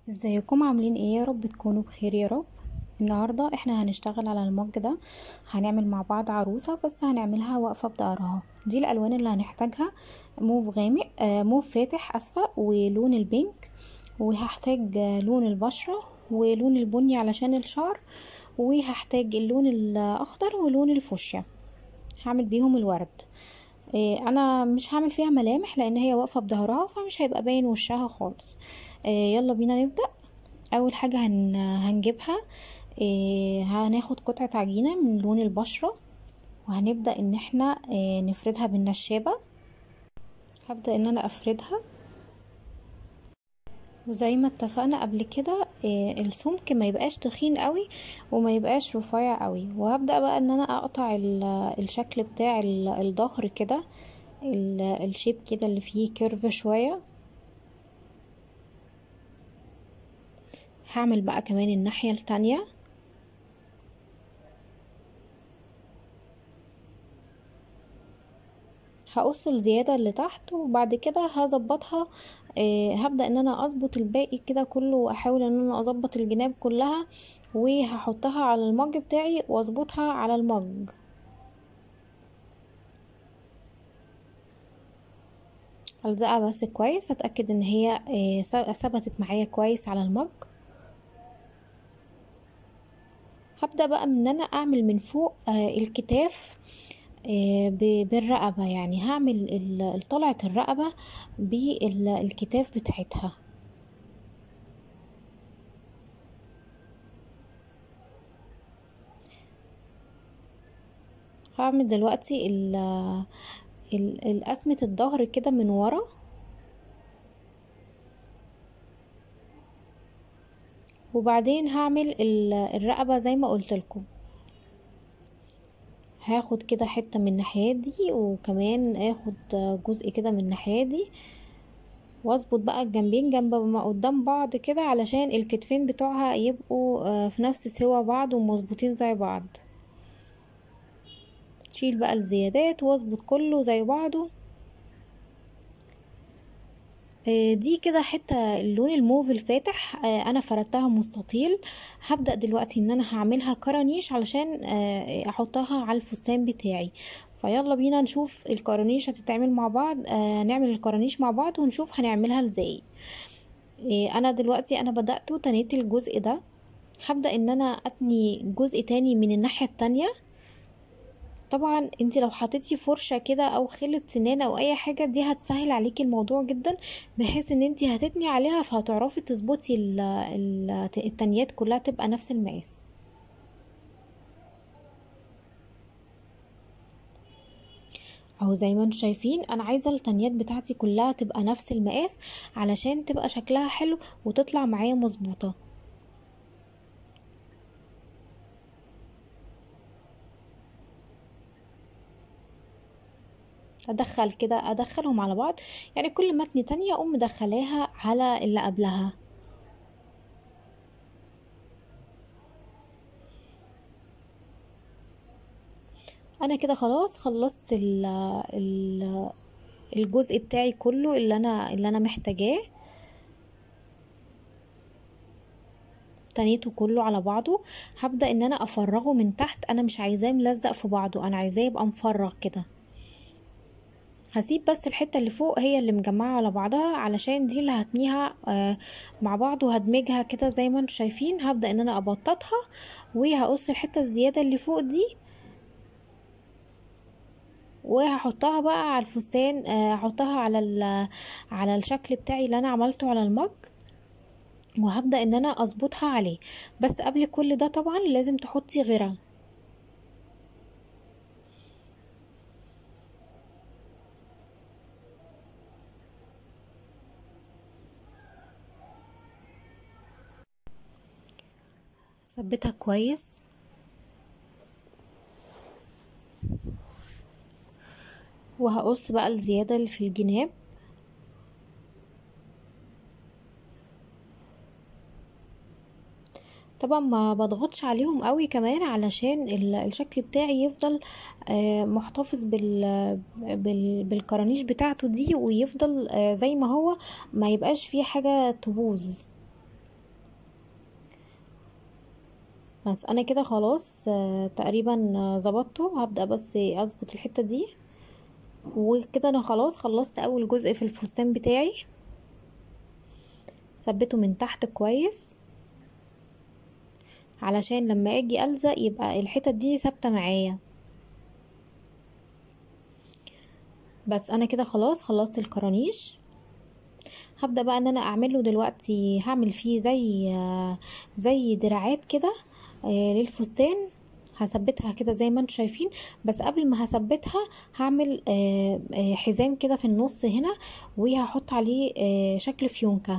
ازيكم عاملين ايه يا رب تكونوا بخير يا رب النهارده احنا هنشتغل على المج ده هنعمل مع بعض عروسه بس هنعملها واقفه بظهرها دي الالوان اللي هنحتاجها موف غامق آه موف فاتح اسفه ولون البينك وهحتاج آه لون البشره ولون البني علشان الشعر وهحتاج اللون الاخضر ولون الفوشيا هعمل بيهم الورد إيه انا مش هعمل فيها ملامح لان هي واقفه بظهرها فمش هيبقى باين وشها خالص إيه يلا بينا نبدا اول حاجه هن هنجيبها إيه هناخد قطعه عجينه من لون البشره وهنبدا ان احنا إيه نفردها بالنشابه هبدا ان انا افردها وزي ما اتفقنا قبل كده إيه السمك ما يبقاش تخين قوي وما يبقاش رفيع قوي وهبدا بقى ان انا اقطع الشكل بتاع الظهر كده الشيب كده اللي فيه كيرف شويه هعمل بقى كمان الناحيه التانية هقص الزياده اللي تحت وبعد كده هظبطها آه هبدا ان انا اظبط الباقي كده كله واحاول ان انا اظبط الجناب كلها وهحطها على المج بتاعي واظبطها على المج الزقها بس كويس اتاكد ان هي آه ثبتت معايا كويس على المج هبدا بقى ان انا اعمل من فوق آه الكتاف بالرقبة يعني هعمل طلعة الرقبة بالكتاف بتاعتها هعمل دلوقتي القسمة الظهر كده من ورا وبعدين هعمل الرقبة زي ما قلت لكم هاخد كده حتة من الناحية دي وكمان اخد جزء كده من الناحية دي واظبط بقى الجنبين جنب ما قدام بعض كده علشان الكتفين بتوعها يبقوا في نفس سوا بعض ومظبوطين زي بعض شيل بقى الزيادات واظبط كله زي بعضه دي كده حتة اللون الموف الفاتح انا فردتها مستطيل هبدأ دلوقتي ان انا هعملها كرانيش علشان احطها على الفستان بتاعي فيلا بينا نشوف الكرانيش هتتعمل مع بعض نعمل الكرانيش مع بعض ونشوف هنعملها ازاي انا دلوقتي انا بدأت وتنيت الجزء ده هبدأ ان انا اتني جزء تاني من الناحية التانية طبعا انت لو حطيتي فرشة كده او خلة سنان او اي حاجة دي هتسهل عليكي الموضوع جدا بحيث ان انت هتتني عليها فهتعرفي تظبطي التنيات كلها تبقى نفس المقاس اهو زي ما انتم شايفين انا عايزه التنيات بتاعتي كلها تبقى نفس المقاس علشان تبقى شكلها حلو وتطلع معايا مظبوطه ادخل كده ادخلهم على بعض يعني كل متن تانية اقوم مدخلاها على اللي قبلها انا كده خلاص خلصت ال ال الجزء بتاعي كله اللي انا اللي انا محتاجاه تنيته كله على بعضه هبدا ان انا افرغه من تحت انا مش عايزاه ملزق في بعضه انا عايزاه يبقى مفرغ كده هسيب بس الحتة اللي فوق هي اللي مجمعة على بعضها علشان دي اللي هتنيها آه مع بعض وهدمجها كده زي ما انتم شايفين هبدأ ان انا ابططها وهقص الحتة الزيادة اللي فوق دي وهحطها بقى على الفستان آه هحطها على على الشكل بتاعي اللي انا عملته على المج وهبدأ ان انا اظبطها عليه بس قبل كل ده طبعا لازم تحطي غيره ثبتها كويس وهقص بقى الزيادة اللي في الجناب طبعا ما بضغطش عليهم قوي كمان علشان الشكل بتاعي يفضل محتفظ بال بالكرانيش بتاعته دي ويفضل زي ما هو ما يبقاش فيه حاجة تبوظ بس انا كده خلاص آه، تقريبا آه، ظبطته هبدأ بس اظبط الحتة دي وكده انا خلاص خلصت اول جزء في الفستان بتاعي ثبته من تحت كويس علشان لما اجي الزق يبقى الحتت دي ثابته معايا بس انا كده خلاص خلصت الكرانيش هبدأ بقى ان انا اعمله دلوقتي هعمل فيه زي زي دراعات كده آه، للفستان هثبتها كده زي ما انتم شايفين بس قبل ما هثبتها هعمل آه، آه، حزام كده في النص هنا وهحط عليه آه، شكل فيونكة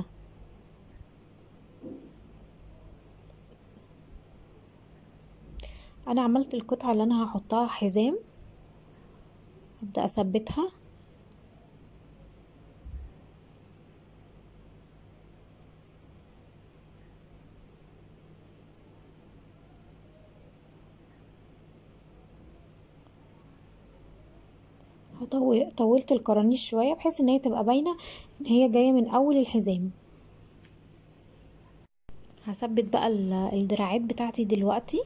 انا عملت القطعة اللي انا هحطها حزام هبدأ اثبتها هطو- طولت الكرانيش شوية بحيث ان هي تبقى باينة ان هي جاية من اول الحزام هثبت بقى ال- الدراعات بتاعتي دلوقتي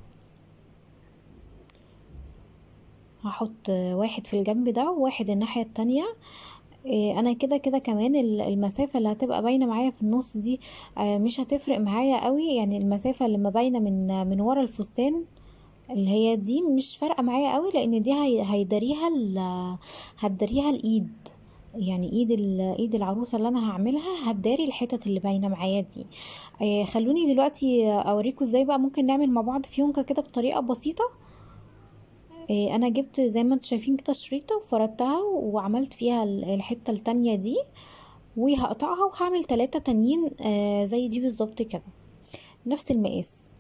هحط واحد في الجنب ده وواحد الناحية التانية إيه، انا كده كده كمان ال- المسافة اللي هتبقى باينة معايا في النص دي آه، مش هتفرق معايا قوي يعني المسافة اللي ما باينة من من ورا الفستان اللي هي دي مش فارقة معايا قوي لان دي هي- هيداريها ال- هتداريها الايد يعني ايد ال- ايد العروسه اللي انا هعملها هتداري الحتت اللي باينه معايا دي آه، خلوني دلوقتي اوريكم ازاي بقى ممكن نعمل مع بعض فيونكه كده بطريقه بسيطه آه، انا جبت زي ما انتم شايفين كده شريطه وفردتها وعملت فيها ال- الحته التانية دي وهقطعها وهعمل ثلاثة تانيين آه، زي دي بالظبط كده نفس المقاس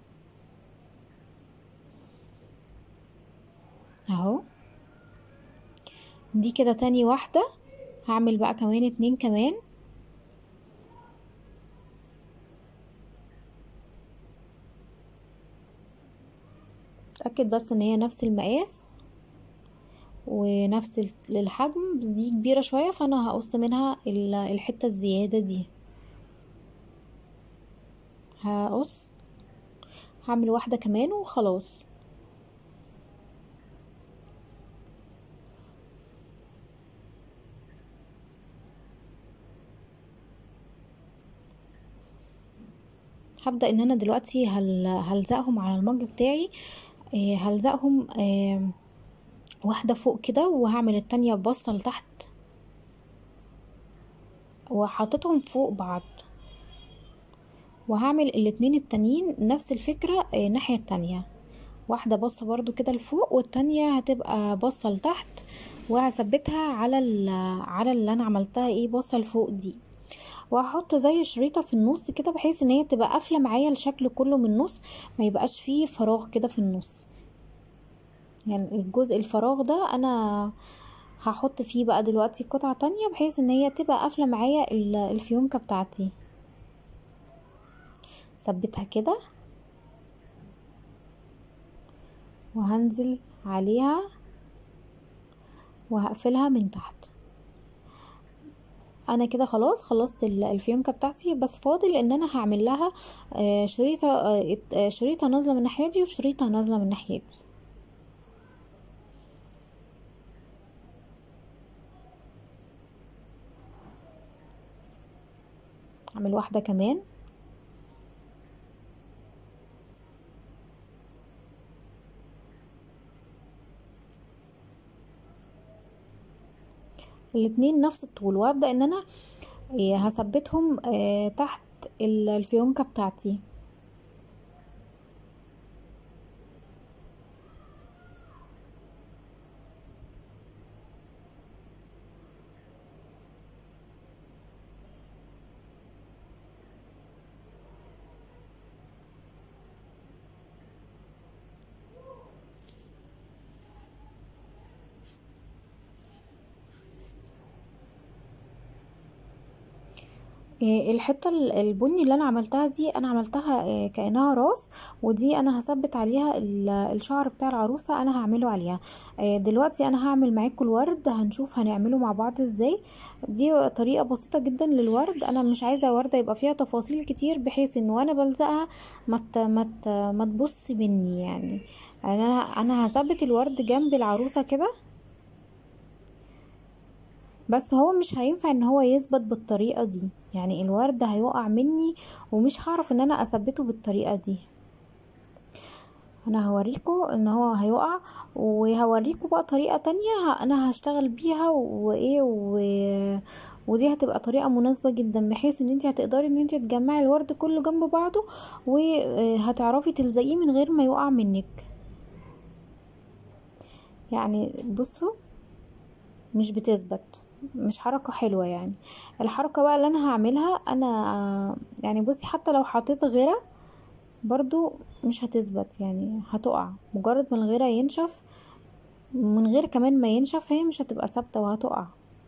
اهو دي كده تاني واحدة هعمل بقى كمان اتنين كمان اتأكد بس ان هي نفس المقاس ونفس ال- الحجم بس دي كبيرة شوية فانا هقص منها ال- الحتة الزيادة دي هقص هعمل واحدة كمان وخلاص هبدأ ان انا دلوقتي هل هلزقهم على المج بتاعي آه، هلزقهم آه، واحدة فوق كده وهعمل التانية ببصة لتحت وحاططهم فوق بعض وهعمل الاتنين التانيين نفس الفكرة آه، الناحية التانية واحدة بصة برضو كده لفوق والتانية هتبقى بصة لتحت وهثبتها على ال على اللي انا عملتها ايه بصة لفوق دي وهحط زي شريطة في النص كده بحيث ان هي تبقى قافلة معايا الشكل كله من النص ما يبقاش فيه فراغ كده في النص يعني الجزء الفراغ ده انا هحط فيه بقى دلوقتي قطعة تانية بحيث ان هي تبقى قافلة معايا ال- الفيونكة بتاعتي ثبتها كده وهنزل عليها وهقفلها من تحت انا كده خلاص خلصت ال- الفيونكة بتاعتي بس فاضل ان انا هعمل لها آه، شريطة آه، ات- آه، شريطة نازلة من الناحية دي وشريطة نازلة من الناحية دي اعمل واحدة كمان الاتنين نفس الطول وابدأ ان انا آه، هثبتهم آه، تحت ال- الفيونكة بتاعتي إيه، الحته ال- البني اللي انا عملتها دي انا عملتها إيه، كانها راس ودي انا هثبت عليها ال- الشعر بتاع العروسه انا هعمله عليها إيه، دلوقتي انا هعمل معاكم الورد هنشوف هنعمله مع بعض ازاي دي طريقه بسيطه جدا للورد انا مش عايزه ورده يبقى فيها تفاصيل كتير بحيث ان وانا بلزقها ما ت- ما ت- ما تبص مني يعني انا انا هثبت الورد جنب العروسه كده بس هو مش هينفع ان هو يثبت بالطريقة دي يعني الورد هيقع مني ومش هعرف ان انا اثبته بالطريقة دي انا هوريكم ان هو هيقع وهوريكم بقى طريقة تانية ه- انا هشتغل بيها وايه و... ودي هتبقى طريقة مناسبة جدا بحيث ان انت هتقدري ان انت تجمعي الورد كله جنب بعضه وهتعرفي تلزقيه من غير ما يقع منك يعني بصوا مش بتثبت مش حركة حلوة يعني الحركة بقى اللي انا هعملها انا يعني بصي حتى لو حطيت غيرة برضو مش هتثبت يعني هتقع مجرد ما الغيرة ينشف من غير كمان ما ينشف هي مش هتبقى ثابتة وهتقع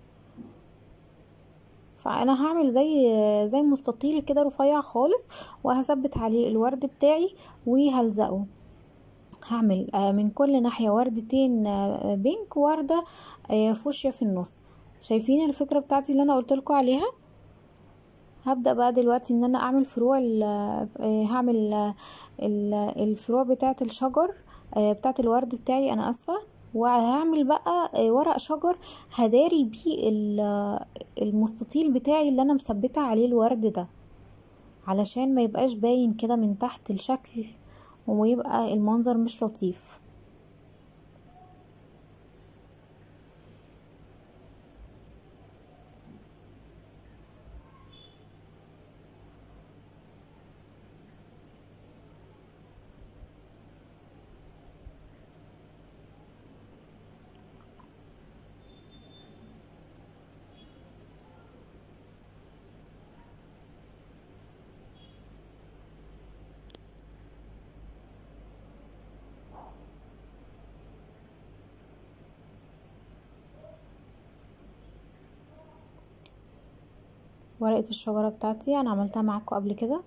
فانا هعمل زي زي مستطيل كده رفيع خالص وهثبت عليه الورد بتاعي وهلزقه هعمل آه، من كل ناحية وردتين آه، بينك وردة آه، فوشيا في النص شايفين الفكرة بتاعتي اللي انا قلتلكوا عليها هبدأ بقى دلوقتي ان انا اعمل فروع ال- آه، هعمل آه، ال- الفروع بتاعة الشجر آه، بتاعة الورد بتاعي انا اسفة وهعمل بقى آه، ورق شجر هداري بيه ال- المستطيل بتاعي اللي انا مثبتة عليه الورد ده علشان ما يبقاش باين كده من تحت الشكل ويبقى المنظر مش لطيف ورقة الشجرة بتاعتي انا عملتها معاكم قبل كده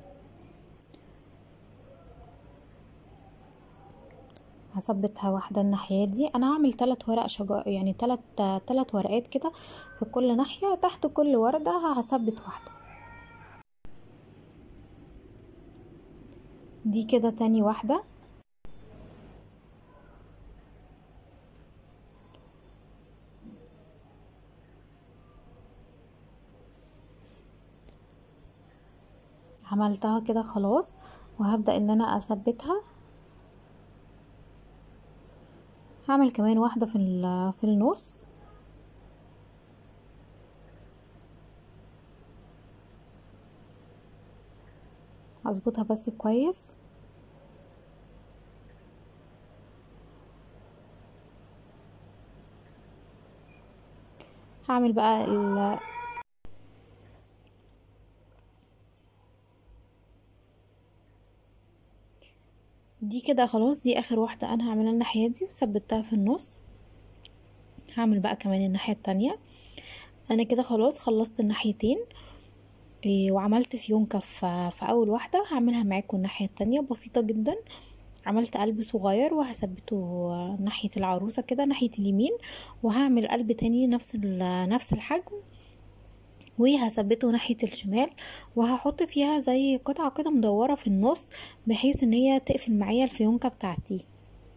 هثبتها واحدة الناحية دي انا هعمل تلات ورق شجر يعني تلات تلات ورقات كده في كل ناحية تحت كل وردة هثبت واحدة دي كده تاني واحدة عملتها كده خلاص وهبدأ ان انا اثبتها هعمل كمان واحدة في ال- في النص هظبطها بس كويس هعمل بقى ال دي كده خلاص دي اخر واحدة انا هعملها الناحية دي وثبتها في النص هعمل بقى كمان الناحية التانية انا كده خلاص خلصت الناحيتين إيه، وعملت فيونكة في في اول واحدة هعملها معاكم الناحية التانية بسيطة جدا عملت قلب صغير وهثبته ناحية العروسة كده ناحية اليمين وهعمل قلب تاني نفس ال- نفس الحجم وهثبته ناحية الشمال وهحط فيها زي قطعة كده مدورة في النص بحيث ان هي تقفل معايا الفيونكة بتاعتي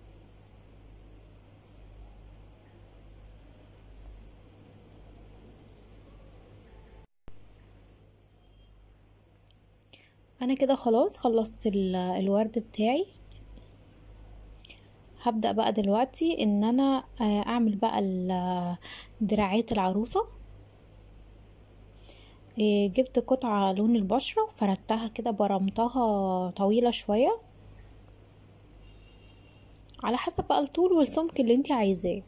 انا كده خلاص خلصت ال- الورد بتاعي هبدأ بقى دلوقتي ان انا آه، اعمل بقى ال- دراعات العروسة إيه، جبت قطعة لون البشرة وفردتها كده برمتها طويلة شوية على حسب بقى الطول والسمك اللي انت عايزاه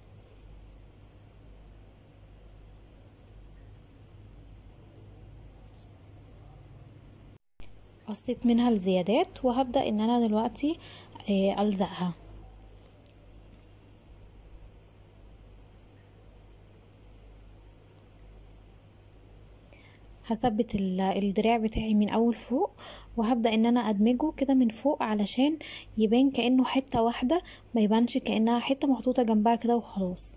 قصيت منها الزيادات وهبدأ ان انا دلوقتي آه، الزقها هثبت ال- الدراع بتاعي من اول فوق وهبدأ ان انا ادمجه كده من فوق علشان يبان كأنه حتة واحدة ما يبانش كأنها حتة محطوطة جنبها كده وخلاص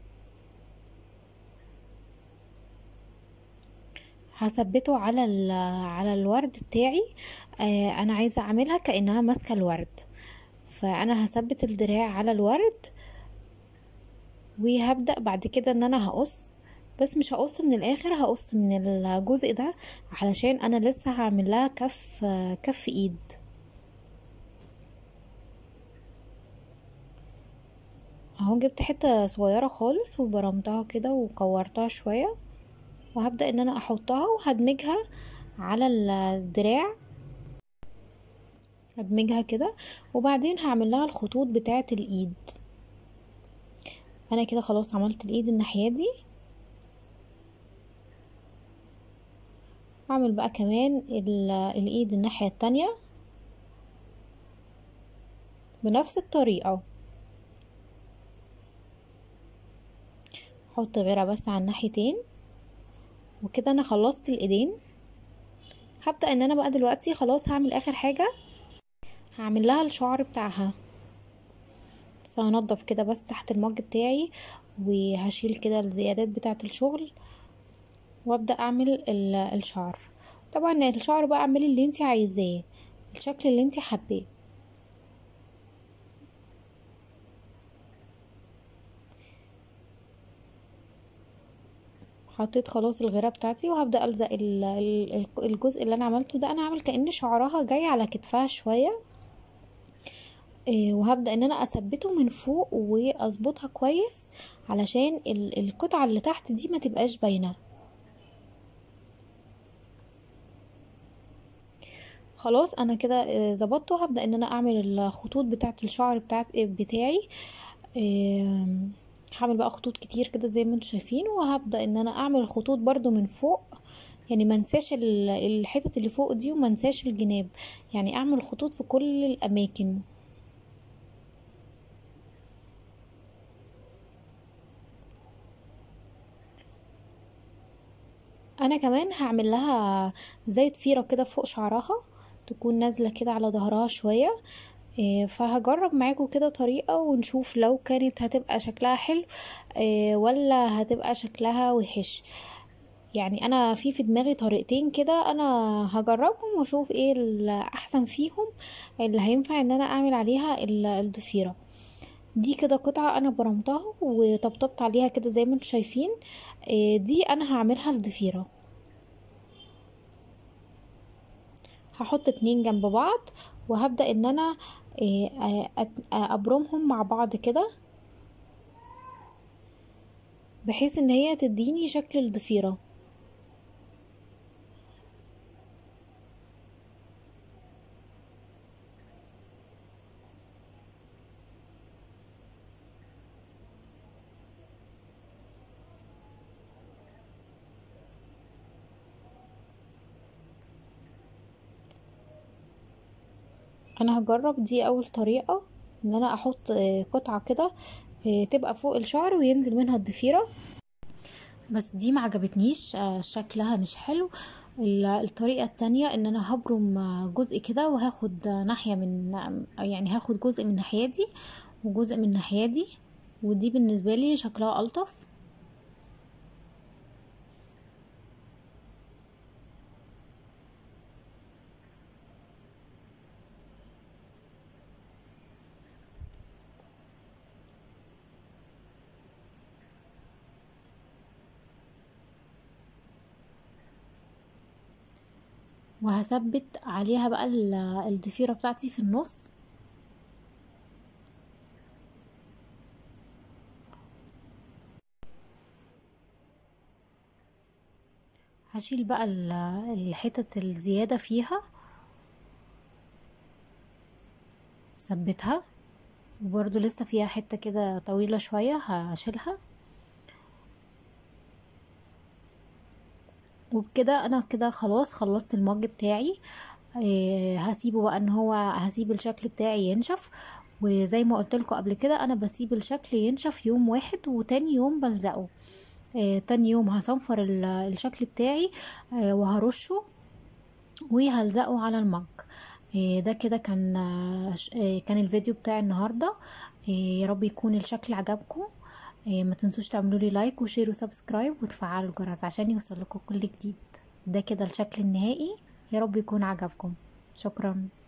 هثبته على ال- على الورد بتاعي آه انا عايزه اعملها كانها ماسكه الورد فانا هثبت الدراع على الورد وهبدا بعد كده ان انا هقص بس مش هقص من الاخر هقص من الجزء ده علشان انا لسه هعمل لها كف كف ايد اهو جبت حته صغيره خالص وبرمتها كده وكورتها شويه وهبدأ ان انا احطها وهدمجها على الدراع هدمجها كده وبعدين هعمل لها الخطوط بتاعة الايد انا كده خلاص عملت الايد الناحية دي اعمل بقى كمان الايد الناحية التانية بنفس الطريقة احط غيرها بس على الناحيتين وكده انا خلصت الايدين هبدأ ان انا بقى دلوقتي خلاص هعمل اخر حاجة هعمل لها الشعر بتاعها بس هنضف كده بس تحت المج بتاعي وهشيل كده الزيادات بتاعة الشغل وابدأ اعمل الشعر طبعا الشعر بقى اعملي اللي انت عايزاه الشكل اللي انت حباه حطيت خلاص الغيره بتاعتي وهبدا الزق الجزء اللي انا عملته ده انا عامل كأن شعرها جاي على كتفها شويه وهبدا ان انا اثبته من فوق واظبطها كويس علشان القطعه اللي تحت دي ما تبقاش باينه خلاص انا كده ظبطته هبدا ان انا اعمل الخطوط بتاعه الشعر بتاعت بتاعي هعمل بقى خطوط كتير كده زي ما انتم شايفين وهبدا ان انا اعمل الخطوط برضو من فوق يعني ما انساش الحتت اللي فوق دي وما انساش الجناب يعني اعمل الخطوط في كل الاماكن انا كمان هعمل لها زي ضفيره كده فوق شعرها تكون نازله كده على ظهرها شويه فهجرب معاكم كده طريقة ونشوف لو كانت هتبقى شكلها حلو ولا هتبقى شكلها وحش يعني انا في في دماغي طريقتين كده انا هجربهم واشوف ايه الاحسن فيهم اللي هينفع ان انا اعمل عليها الضفيرة دي كده قطعة انا برمتها وطبطبت عليها كده زي ما انتم شايفين دي انا هعملها الضفيرة هحط اتنين جنب بعض وهبدأ ان انا ابرمهم مع بعض كده بحيث ان هي تديني شكل الضفيرة انا هجرب دي اول طريقة ان انا احط قطعة كده تبقى فوق الشعر وينزل منها الضفيرة بس دي ما عجبتنيش شكلها مش حلو الطريقة التانية ان انا هبرم جزء كده وهاخد ناحية من يعني هاخد جزء من ناحية دي وجزء من ناحية دي ودي بالنسبة لي شكلها الطف وهثبت عليها بقى الضفيرة بتاعتي في النص هشيل بقى الحتت الزيادة فيها ثبتها وبرضو لسه فيها حتة كده طويلة شوية هشيلها وبكده انا كده خلاص خلصت المج بتاعي آه هسيبه بقى ان هو هسيب الشكل بتاعي ينشف وزي ما قلت لكم قبل كده انا بسيب الشكل ينشف يوم واحد وتاني يوم بلزقه آه تاني يوم هصنفر ال- الشكل بتاعي آه وهرشه وهلزقه على المج آه ده كده كان آه ش- آه كان الفيديو بتاع النهارده آه يا رب يكون الشكل عجبكم آه ما تنسوش تعملوا لي لايك وشير وسبسكرايب وتفعلوا الجرس عشان يوصلكم كل جديد ده كده الشكل النهائي يا رب يكون عجبكم شكرا